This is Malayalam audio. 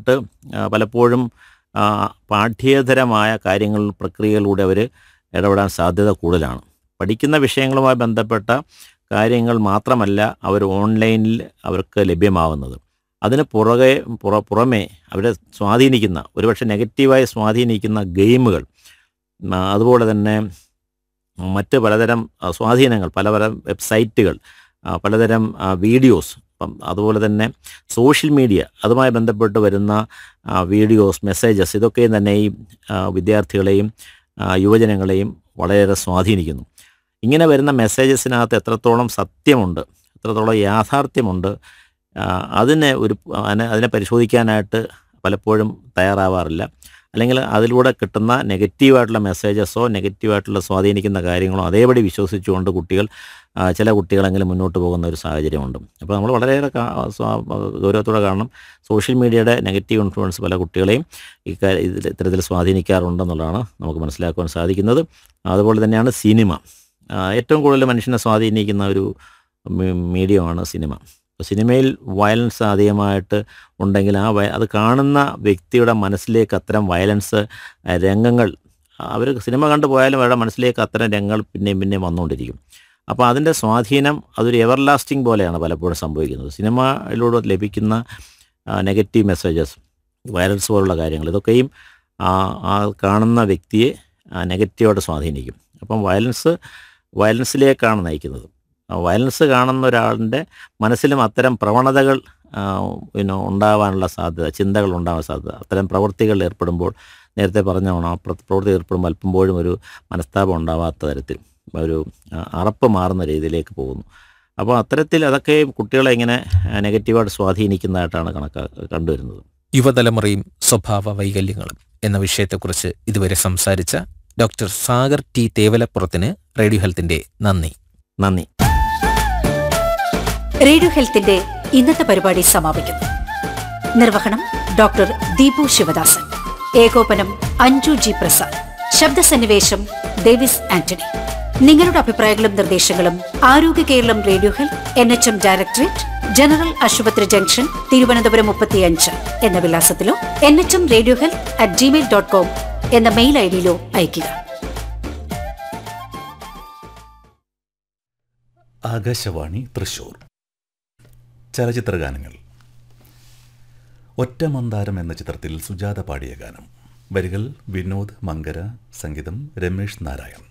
ബന്ധപ്പെട്ട് ആ, പലപ്പോഴും ആ, പാഠ്യേതരമായ കാര്യങ്ങൾ പ്രക്രിയകളിലൂടെ അവർ ഇടപെടാൻ സാധ്യത കൂടുതലാണ് പഠിക്കുന്ന വിഷയങ്ങളുമായി ബന്ധപ്പെട്ട കാര്യങ്ങൾ മാത്രമല്ല അവർ ഓൺലൈനിൽ അവർക്ക് ലഭ്യമാവുന്നത് അതിന് പുറകെ പുറ പുറമേ അവരെ സ്വാധീനിക്കുന്ന ഒരുപക്ഷെ നെഗറ്റീവായി സ്വാധീനിക്കുന്ന ഗെയിമുകൾ ആ, അതുപോലെ തന്നെ മറ്റ് പലതരം ആ, സ്വാധീനങ്ങൾ പലതരം വെബ്സൈറ്റുകൾ ആ, പലതരം ആ, വീഡിയോസ് അപ്പം അതുപോലെ തന്നെ സോഷ്യൽ മീഡിയ അതുമായി ബന്ധപ്പെട്ട് വരുന്ന ആ, വീഡിയോസ് മെസ്സേജസ് ഇതൊക്കെയും തന്നെ ഈ ആ, വിദ്യാർത്ഥികളെയും ആ, യുവജനങ്ങളെയും വളരെയേറെ സ്വാധീനിക്കുന്നു ഇങ്ങനെ വരുന്ന മെസ്സേജസിനകത്ത് എത്രത്തോളം സത്യമുണ്ട് എത്രത്തോളം യാഥാർത്ഥ്യമുണ്ട് ആ, അതിനെ ഒരു അതിനെ അതിനെ പരിശോധിക്കാനായിട്ട് പലപ്പോഴും തയ്യാറാവാറില്ല അല്ലെങ്കിൽ അതിലൂടെ കിട്ടുന്ന നെഗറ്റീവായിട്ടുള്ള മെസ്സേജസോ നെഗറ്റീവായിട്ടുള്ള സ്വാധീനിക്കുന്ന കാര്യങ്ങളോ അതേപടി വിശ്വസിച്ചുകൊണ്ട് കുട്ടികൾ ആ, ചില കുട്ടികളെങ്കിലും മുന്നോട്ട് പോകുന്ന ഒരു സാഹചര്യമുണ്ട് അപ്പോൾ നമ്മൾ വളരെയേറെ കാ- സ്വാ- ഗൗരവത്തോടെ കാണണം സോഷ്യൽ മീഡിയയുടെ നെഗറ്റീവ് ഇൻഫ്ലുവൻസ് പല കുട്ടികളെയും ഈ ഇതിൽ ഇത്തരത്തിൽ സ്വാധീനിക്കാറുണ്ടെന്നുള്ളതാണ് നമുക്ക് മനസ്സിലാക്കുവാൻ സാധിക്കുന്നത് അതുപോലെ തന്നെയാണ് സിനിമ ആ, ഏറ്റവും കൂടുതൽ മനുഷ്യനെ സ്വാധീനിക്കുന്ന ഒരു മീഡിയമാണ് സിനിമ അപ്പോൾ സിനിമയിൽ വയലൻസ് അധികമായിട്ട് ഉണ്ടെങ്കിൽ ആ വയ അത് കാണുന്ന വ്യക്തിയുടെ മനസ്സിലേക്ക് അത്തരം വയലൻസ് ആ, രംഗങ്ങൾ അവർ സിനിമ കണ്ടു പോയാലും അവരുടെ മനസ്സിലേക്ക് അത്തരം രംഗങ്ങൾ പിന്നെയും പിന്നെയും വന്നുകൊണ്ടിരിക്കും അപ്പോൾ അതിൻ്റെ സ്വാധീനം അതൊരു എവർ ലാസ്റ്റിംഗ് പോലെയാണ് പലപ്പോഴും സംഭവിക്കുന്നത് സിനിമയിലൂടെ ലഭിക്കുന്ന നെഗറ്റീവ് മെസ്സേജസ് വയലൻസ് പോലുള്ള കാര്യങ്ങൾ ഇതൊക്കെയും ആ ആ കാണുന്ന വ്യക്തിയെ നെഗറ്റീവായിട്ട് സ്വാധീനിക്കും അപ്പം വയലൻസ് വയലൻസിലേക്കാണ് നയിക്കുന്നത് ആ വയലൻസ് കാണുന്ന ഒരാളിൻ്റെ മനസ്സിലും അത്തരം പ്രവണതകൾ ആ, പിന്നെ ഉണ്ടാവാനുള്ള സാധ്യത ചിന്തകൾ ഉണ്ടാവാൻ സാധ്യത അത്തരം പ്രവൃത്തികളിൽ ഏർപ്പെടുമ്പോൾ നേരത്തെ പറഞ്ഞോണം ആ പ്ര- പ്രവൃത്തി ഏർപ്പെടുമ്പോൾ അല്പമ്പോഴും ഒരു മനസ്താപം ഉണ്ടാവാത്ത തരത്തിൽ ഒരു ആ, അറപ്പ് മാറുന്ന രീതിയിലേക്ക് പോകുന്നു അപ്പോൾ അത്തരത്തിൽ അതൊക്കെ കുട്ടികളെ ഇങ്ങനെ ആ, നെഗറ്റീവായിട്ട് സ്വാധീനിക്കുന്നതായിട്ടാണ് കണക്കാ കണ്ടുവരുന്നത് യുവതലമുറയും സ്വഭാവ വൈകല്യങ്ങളും എന്ന വിഷയത്തെക്കുറിച്ച് ഇതുവരെ സംസാരിച്ച ഡോക്ടർ സാഗർ ടി തേവലപ്പുറത്തിന് റേഡിയോ ഹെൽത്തിന്റെ നന്ദി നന്ദി റേഡിയോ ഹെൽത്തിന്റെ ഇന്നത്തെ പരിപാടി സമാപിക്കുന്നു നിർവഹണം ഡോക്ടർ ദീപു ശിവദാസൻ ഏകോപനം അഞ്ജു ജി പ്രസാദ് ശബ്ദസന്നിവേശം ഡേവിസ് ആന്റണി നിങ്ങളുടെ അഭിപ്രായങ്ങളും നിർദ്ദേശങ്ങളും ആരോഗ്യ Keralam radio health N H M directorate general ആശുപത്രി ജംഗ്ഷൻ തിരുവനന്തപുരം മുപ്പത്തിയഞ്ച് എന്ന വിലാസത്തിലോ N H M radio health at Gmail dot com എന്ന മെയിൽ ഐ ഡിയിലോ അയയ്ക്കുക ആകാശവാണി തൃശൂർ ചലച്ചിത്ര ഗാനങ്ങൾ ഒറ്റ മന്ദാരം എന്ന ചിത്രത്തിൽ സുജാത പാടിയ ഗാനം വരികൾ വിനോദ് മങ്കര സംഗീതം രമേഷ് നാരായൺ